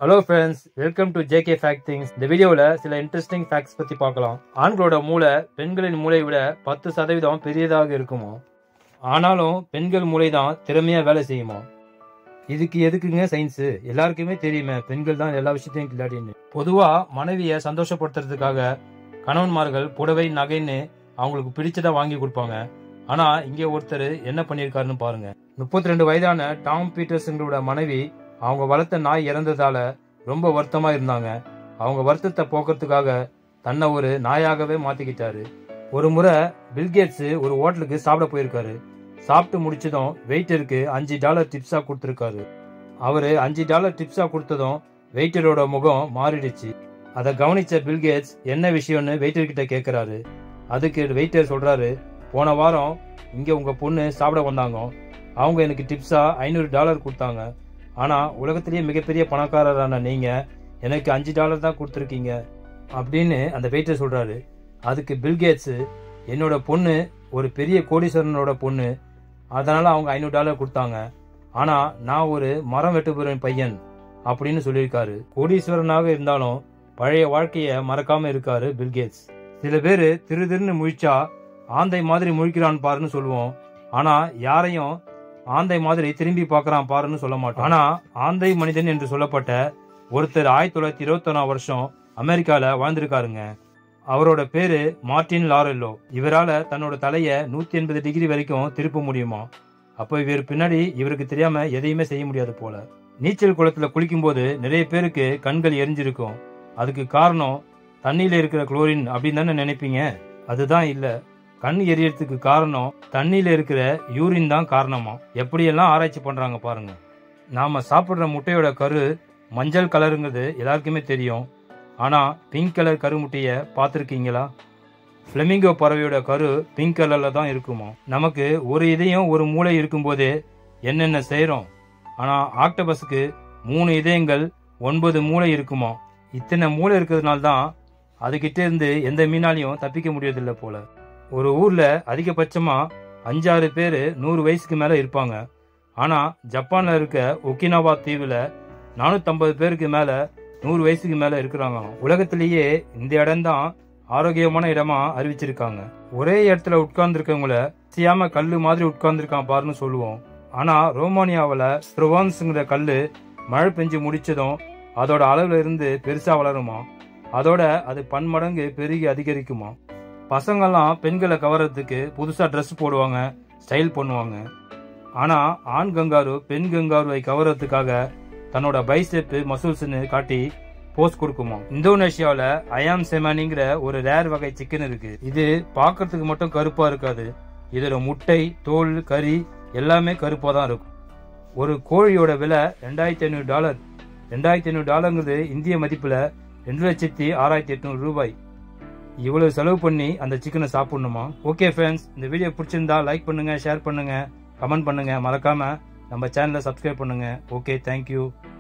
hello friends welcome to JK fact things இந்த வீடியோவில் சில இன்ட்ரெஸ்டிங் ஃபேக்ட்ஸ் பற்றி பார்க்கலாம் ஆண்களோட மூளை பெண்களின் மூளையை விட பத்து சதவீதம் பெரியதாக இருக்குமா ஆனாலும் பெண்கள் மூளை தான் திறமையாக வேலை செய்யுமா இதுக்கு எதுக்குங்க சயின்ஸு எல்லாருக்குமே தெரியுமே பெண்கள் தான் எல்லா விஷயத்தையும் கில்லாடின்னு பொதுவாக மனைவியை சந்தோஷப்படுத்துறதுக்காக கணவன்மார்கள் புடவை நகைன்னு அவங்களுக்கு பிடிச்சதா வாங்கி கொடுப்பாங்க ஆனா இங்க ஒருத்தர் என்ன பண்ணியிருக்காருன்னு பாருங்க முப்பத்தி ரெண்டு வயதான டாம் பீட்டர்ஸுங்களோட மனைவி அவங்க வளர்த்த நாய் இறந்ததால ரொம்ப வருத்தமா இருந்தாங்க அவங்க வருத்தத்தை போக்குறதுக்காக தன்னை ஒரு நாயாகவே மாத்திக்கிட்டாரு ஒரு முறை பில்கேட்ஸ் ஒரு ஹோட்டலுக்கு சாப்பிட போயிருக்காரு சாப்பிட்டு முடிச்சதும் வெயிட்டருக்கு அஞ்சு டாலர் டிப்ஸா கொடுத்துருக்காரு அவரு அஞ்சு டாலர் டிப்ஸா கொடுத்ததும் வெயிட்டரோட முகம் மாறிடுச்சு அதை கவனிச்ச பில்கேட்ஸ் என்ன விஷயம்னு வெயிட்டர் கிட்ட கேக்குறாரு அதுக்கு வெயிட்டர் சொல்றாரு போன வாரம் இங்க உங்க பொண்ணு சாப்பிட வந்தாங்க அவங்க எனக்கு டிப்ஸா ஐநூறு டாலர் கொடுத்தாங்க ஆனா உலகத்திலேயே மிகப்பெரிய பணக்காரரான நீங்க எனக்கு அஞ்சு டாலர் தான் கொடுத்துருக்கீங்க அப்படின்னு அந்த வெயிட்டர் சொல்றாரு அதுக்கு பில்கேட்ஸ் என்னோட பொண்ணு ஒரு பெரிய கோடீஸ்வரனோட பொண்ணு அதனால அவங்க ஐநூறு டாலர் கொடுத்தாங்க ஆனா நான் ஒரு மரம் வெட்டுபுற பையன் அப்படின்னு சொல்லியிருக்காரு கோடீஸ்வரனாக இருந்தாலும் பழைய வாழ்க்கைய மறக்காம இருக்காரு பில்கேட்ஸ் சில பேர் திரு திருன்னு முழிச்சா ஆந்தை மாதிரி முழிக்கிறான் பாருன்னு சொல்லுவோம் ஆனா யாரையும் ஆந்தை மாதிரி திரும்பி பார்க்கறான் பாருன்னு சொல்ல மாட்டோம் ஆனா ஆந்தை மனிதன் என்று சொல்லப்பட்ட ஒருத்தர் ஆயிரத்தி தொள்ளாயிரத்தி இருபத்தொன்னாம் வருஷம் அமெரிக்கால வாழ்ந்திருக்காருங்க அவரோட பேரு மார்டின் லாரெல்லோ இவரால தன்னோட தலைய நூத்தி எண்பது டிகிரி வரைக்கும் திருப்ப முடியுமா அப்போ இவர் பின்னாடி இவருக்கு தெரியாம எதையுமே செய்ய முடியாது போல நீச்சல் குளத்துல குளிக்கும்போது நிறைய பேருக்கு கண்கள் எரிஞ்சிருக்கும் அதுக்கு காரணம் தண்ணியில இருக்கிற குளோரின் அப்படின்னு தானே நினைப்பீங்க அதுதான் இல்ல கண் எரியறதுக்கு காரணம் தண்ணியில இருக்கிற யூரின் தான் காரணமா எப்படியெல்லாம் ஆராய்ச்சி பண்றாங்க பாருங்க நாம சாப்பிடுற முட்டையோட கரு மஞ்சள் கலருங்கிறது எல்லாருக்குமே தெரியும் ஆனா பிங்க் கலர் கருமுட்டைய பார்த்துருக்கீங்களா பிளமிங்கோ பறவையோட கரு பிங்க் கலர்ல தான் இருக்குமா நமக்கு ஒரு இதயம் ஒரு மூளை இருக்கும்போதே என்னென்ன செய்றோம் ஆனா ஆக்டபஸுக்கு மூணு இதயங்கள் ஒன்பது மூளை இருக்குமா இத்தனை மூளை இருக்கிறதுனால தான் அதுகிட்ட இருந்து எந்த மீனாலையும் தப்பிக்க முடியறதில்ல போல ஒரு ஊர்ல அதிகபட்சமா அஞ்சாறு பேர் நூறு வயசுக்கு மேல இருப்பாங்க ஆனா ஜப்பான்ல இருக்க ஒக்கினாவா தீவுல நானூத்தம்பது பேருக்கு மேல நூறு வயசுக்கு மேல இருக்கிறாங்க உலகத்திலேயே இந்த இடம்தான் ஆரோக்கியமான இடமா அறிவிச்சிருக்காங்க ஒரே இடத்துல உட்கார்ந்து இருக்கவங்கள செய்யாம கல்லு மாதிரி உட்கார்ந்துருக்கான் பாருன்னு சொல்லுவோம் ஆனா ரோமானியாவில் ப்ரொவான்ஸுங்கிற கல்லு மழை பெஞ்சு முடிச்சதும் அதோட அளவுல இருந்து பெருசா வளருமா அதோட அது பன்மடங்கு பெருகி அதிகரிக்குமா பசங்கெல்லாம் பெண்களை கவர்றதுக்கு புதுசா ட்ரெஸ் போடுவாங்க ஸ்டைல் பண்ணுவாங்க ஆனா ஆண் கங்காரு பெண் கங்காருவை கவர்றதுக்காக தன்னோட பைசெப்பு மசூல்ஸ்னு காட்டி போஸ்ட் கொடுக்குமா இந்தோனேஷியாவில அயாம் செமானிங்கிற ஒரு ரேர் வகை சிக்கன் இருக்கு இது பார்க்கறதுக்கு மட்டும் கருப்பா இருக்காது இதோட முட்டை தோல் கறி எல்லாமே கருப்பா தான் இருக்கும் ஒரு கோழியோட விலை ரெண்டாயிரத்தி ஐநூறு டாலர் ரெண்டாயிரத்தி ஐநூறு டாலருங்கிறது இந்திய மதிப்புல ரெண்டு லட்சத்தி ஆறாயிரத்தி எட்நூறு ரூபாய் இவ்வளவு செலவு பண்ணி அந்த சிக்கனை சாப்பிடணுமா ஓகே ஃப்ரெண்ட்ஸ் இந்த வீடியோ பிடிச்சிருந்தா லைக் பண்ணுங்க ஷேர் பண்ணுங்க கமெண்ட் பண்ணுங்க மறக்காம நம்ம சேனலை சப்ஸ்கிரைப் பண்ணுங்க ஓகே தேங்க்யூ